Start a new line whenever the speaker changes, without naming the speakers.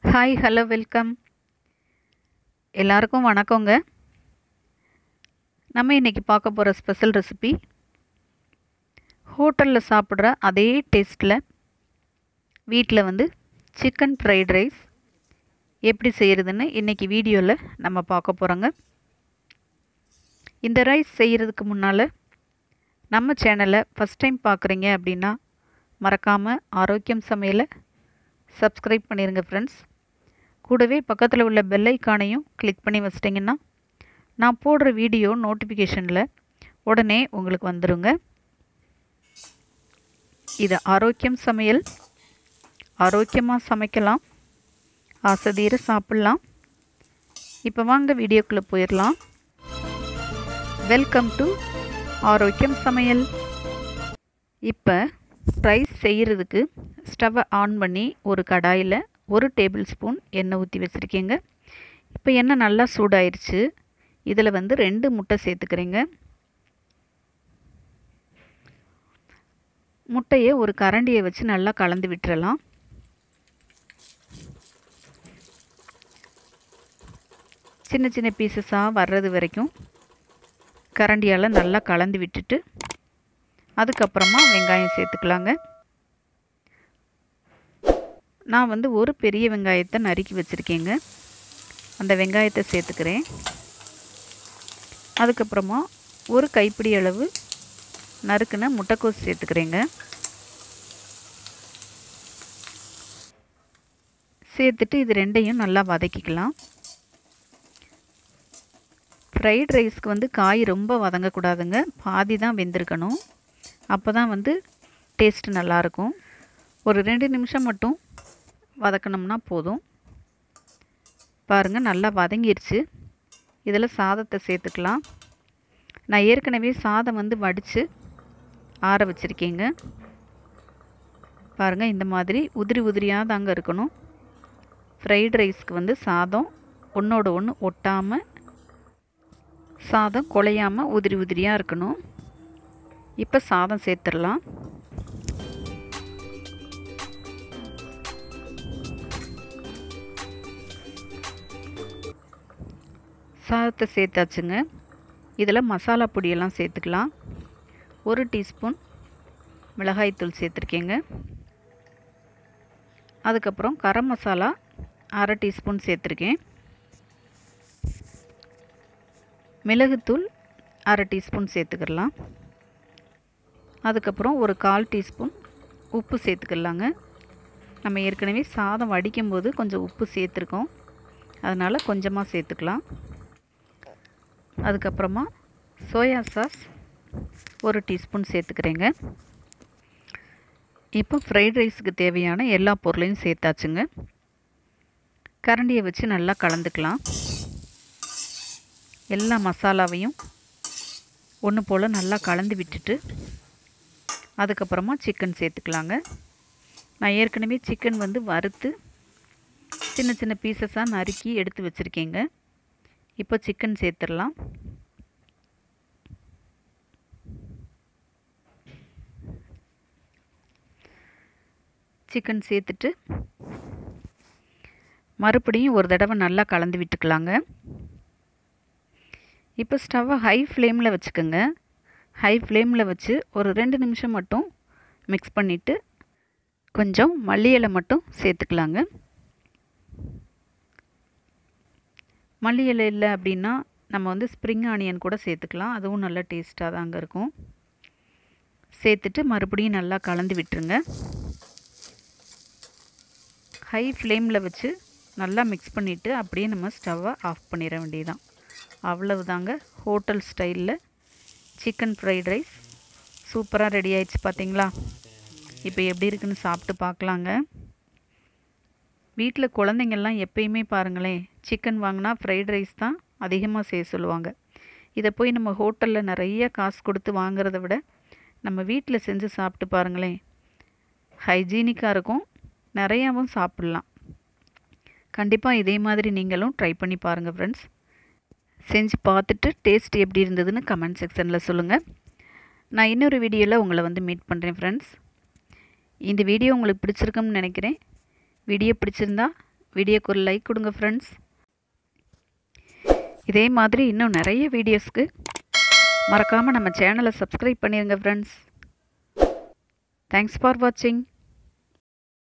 hi hello welcome எல்லாருக்கும் வணக்கங்க நம்ம இன்றைக்கி பார்க்க போகிற ஸ்பெஷல் ரெசிபி ஹோட்டலில் சாப்பிட்ற அதே டேஸ்ட்டில் வீட்டில் வந்து சிக்கன் ஃப்ரைட் ரைஸ் எப்படி செய்கிறதுன்னு இன்றைக்கி வீடியோவில் நம்ம பார்க்க போகிறோங்க இந்த ரைஸ் செய்கிறதுக்கு முன்னால் நம்ம சேனலை ஃபஸ்ட் டைம் பார்க்குறீங்க அப்படின்னா மறக்காமல் ஆரோக்கியம் சமையலை சப்ஸ்கிரைப் பண்ணிடுங்க ஃப்ரெண்ட்ஸ் கூடவே பக்கத்தில் உள்ள பெல் ஐக்கானையும் கிளிக் பண்ணி வச்சிட்டிங்கன்னா நான் போடுற வீடியோ நோட்டிஃபிகேஷனில் உடனே உங்களுக்கு வந்துடுங்க இது ஆரோக்கியம் சமையல் ஆரோக்கியமாக சமைக்கலாம் ஆசதீர சாப்பிட்லாம் இப்போ வாங்க வீடியோக்குள்ளே போயிடலாம் வெல்கம் டு ஆரோக்கியம் சமையல் இப்போ ரைஸ் செய்கிறதுக்கு ஸ்டவ்வை ஆன் பண்ணி ஒரு கடாயில் ஒரு டேபிள் ஸ்பூன் எண்ணெய் ஊற்றி வச்சுருக்கேங்க இப்போ எண்ணெய் நல்லா சூடாயிருச்சு இதில் வந்து ரெண்டு முட்டை சேர்த்துக்கிறேங்க முட்டையை ஒரு கரண்டியை வச்சு நல்லா கலந்து விட்டுறலாம் சின்ன சின்ன பீசஸாக வர்றது வரைக்கும் கரண்டியால் நல்லா கலந்து விட்டுட்டு அதுக்கப்புறமா வெங்காயம் சேர்த்துக்கலாங்க நான் வந்து ஒரு பெரிய வெங்காயத்தை நறுக்கி வச்சுருக்கேங்க அந்த வெங்காயத்தை சேர்த்துக்கிறேன் அதுக்கப்புறமா ஒரு கைப்பிடி அளவு நறுக்குன முட்டைக்கோஸ் சேர்த்துக்கிறேங்க சேர்த்துட்டு இது ரெண்டையும் நல்லா வதக்கிக்கலாம் ஃப்ரைட் ரைஸ்க்கு வந்து காய் ரொம்ப வதங்கக்கூடாதுங்க பாதி தான் வெந்திருக்கணும் அப்போ தான் வந்து டேஸ்ட்டு நல்லாயிருக்கும் ஒரு ரெண்டு நிமிஷம் மட்டும் வதக்கணும்னா போதும் பாருங்கள் நல்லா வதங்கிருச்சு இதில் சாதத்தை சேர்த்துக்கலாம் நான் ஏற்கனவே சாதம் வந்து வடித்து ஆற வச்சுருக்கேங்க பாருங்கள் இந்த மாதிரி உதிரி உதிரியாக தாங்க இருக்கணும் ஃப்ரைட் ரைஸ்க்கு வந்து சாதம் ஒன்றோட ஒன்று ஒட்டாமல் சாதம் குலையாமல் உதிரி உதிரியாக இருக்கணும் இப்போ சாதம் சேர்த்துடலாம் சாதத்தை சேர்த்தாச்சுங்க இதில் மசாலா பொடியெல்லாம் சேர்த்துக்கலாம் ஒரு டீஸ்பூன் மிளகாய்த்தூள் சேர்த்துருக்கேங்க அதுக்கப்புறம் கரம் மசாலா அரை டீஸ்பூன் சேர்த்துருக்கேன் மிளகுத்தூள் அரை டீஸ்பூன் சேர்த்துக்கிடலாம் அதுக்கப்புறம் ஒரு கால் டீஸ்பூன் உப்பு சேர்த்துக்கிடலாங்க நம்ம ஏற்கனவே சாதம் வடிக்கும்போது கொஞ்சம் உப்பு சேர்த்துருக்கோம் அதனால் கொஞ்சமாக சேர்த்துக்கலாம் அதுக்கப்புறமா சோயா சாஸ் ஒரு டீஸ்பூன் சேர்த்துக்கிறேங்க இப்போ ஃப்ரைட் ரைஸுக்கு தேவையான எல்லா பொருளையும் சேர்த்தாச்சுங்க கரண்டியை வச்சு நல்லா கலந்துக்கலாம் எல்லா மசாலாவையும் ஒன்று போல் நல்லா கலந்து விட்டுட்டு அதுக்கப்புறமா சிக்கன் சேர்த்துக்கலாங்க நான் ஏற்கனவே சிக்கன் வந்து வறுத்து சின்ன சின்ன பீசஸாக நறுக்கி எடுத்து வச்சுருக்கேங்க இப்போ சிக்கன் சேர்த்துடலாம் சிக்கன் சேர்த்துட்டு மறுபடியும் ஒரு தடவை நல்லா கலந்து விட்டுக்கலாங்க இப்போ ஸ்டவ்வை ஹை ஃப்ளேமில் வச்சுக்கோங்க ஹை ஃப்ளேமில் வச்சு ஒரு ரெண்டு நிமிஷம் மட்டும் மிக்ஸ் பண்ணிவிட்டு கொஞ்சம் மல்லி இலை மட்டும் சேர்த்துக்கலாங்க மல்லி இலை இல்லை அப்படின்னா நம்ம வந்து ஸ்ப்ரிங் ஆனியன் கூட சேர்த்துக்கலாம் அதுவும் நல்ல டேஸ்ட்டாக தாங்க இருக்கும் சேர்த்துட்டு மறுபடியும் நல்லா கலந்து விட்டுருங்க ஹை ஃப்ளேமில் வச்சு நல்லா மிக்ஸ் பண்ணிவிட்டு அப்படியே நம்ம ஸ்டவ்வை ஆஃப் பண்ணிட வேண்டியதான் அவ்வளவுதாங்க ஹோட்டல் ஸ்டைலில் சிக்கன் ஃப்ரைட் ரைஸ் சூப்பராக ரெடி ஆயிடுச்சு பார்த்தீங்களா இப்போ எப்படி இருக்குன்னு சாப்பிட்டு பார்க்கலாங்க வீட்டில் குழந்தைங்கள்லாம் எப்பயுமே பாருங்களேன் சிக்கன் வாங்கினா ஃப்ரைட் ரைஸ் தான் அதிகமாக செய்ய சொல்லுவாங்க இதை போய் நம்ம ஹோட்டலில் நிறைய காசு கொடுத்து வாங்குறத விட நம்ம வீட்டில் செஞ்சு சாப்பிட்டு பாருங்களேன் ஹைஜீனிக்காக இருக்கும் நிறையாவும் சாப்பிட்லாம் கண்டிப்பாக இதே மாதிரி நீங்களும் ட்ரை பண்ணி பாருங்கள் ஃப்ரெண்ட்ஸ் செஞ்சு பார்த்துட்டு டேஸ்ட் எப்படி இருந்ததுன்னு கமெண்ட் செக்ஷனில் சொல்லுங்கள் நான் இன்னொரு வீடியோவில் உங்களை வந்து மீட் பண்ணுறேன் ஃப்ரெண்ட்ஸ் இந்த வீடியோ உங்களுக்கு பிடிச்சிருக்குன்னு நினைக்கிறேன் வீடியோ பிடிச்சிருந்தா வீடியோக்கு ஒரு லைக் கொடுங்க ஃப்ரெண்ட்ஸ் இதே மாதிரி இன்னும் நிறைய வீடியோஸ்க்கு மறக்காமல் நம்ம சேனலை சப்ஸ்கிரைப் பண்ணிடுங்க ஃப்ரெண்ட்ஸ் தேங்க்ஸ் ஃபார் வாட்சிங்